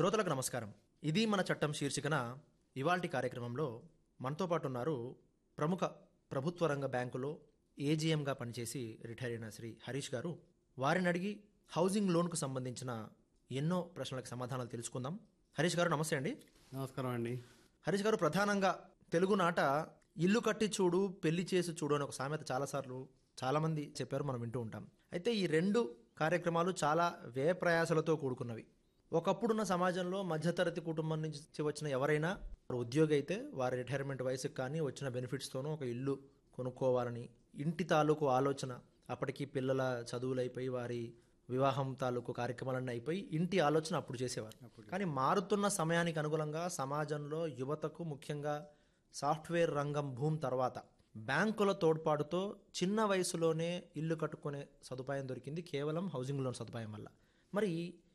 శ్రోతలకు నమస్కారం ఇది మన చట్టం శీర్షికన ఇవాల్టి కార్యక్రమంలో మనతో పాటు ఉన్నారు ప్రముఖ ప్రభుత్వ రంగ బ్యాంకులో ఏజీఎంగా పనిచేసి రిటైర్ అయిన శ్రీ హరీష్ గారు వారిని అడిగి హౌసింగ్ లోన్కు సంబంధించిన ఎన్నో ప్రశ్నలకు సమాధానాలు తెలుసుకుందాం హరీష్ గారు నమస్తే అండి నమస్కారం అండి హరీష్ గారు ప్రధానంగా తెలుగు నాట ఇల్లు కట్టి చూడు పెళ్లి చేసి చూడు అని ఒక సామెత చాలాసార్లు చాలామంది చెప్పారు మనం వింటూ ఉంటాం అయితే ఈ రెండు కార్యక్రమాలు చాలా వ్యయ ప్రయాసలతో కూడుకున్నవి ఒకప్పుడున్న సమాజంలో మధ్యతరగతి కుటుంబం నుంచి వచ్చిన ఎవరైనా వారు ఉద్యోగి అయితే వారి రిటైర్మెంట్ వయసుకు కానీ వచ్చిన బెనిఫిట్స్తోనూ ఒక ఇల్లు కొనుక్కోవాలని ఇంటి తాలూకు ఆలోచన అప్పటికి పిల్లల చదువులు అయిపోయి వారి వివాహం తాలూకు కార్యక్రమాలన్నీ అయిపోయి ఇంటి ఆలోచన అప్పుడు చేసేవారు కానీ మారుతున్న సమయానికి అనుగుణంగా సమాజంలో యువతకు ముఖ్యంగా సాఫ్ట్వేర్ రంగం భూమి తర్వాత బ్యాంకుల తోడ్పాటుతో చిన్న వయసులోనే ఇల్లు కట్టుకునే సదుపాయం దొరికింది కేవలం హౌసింగ్ లోన్ సదుపాయం వల్ల మరి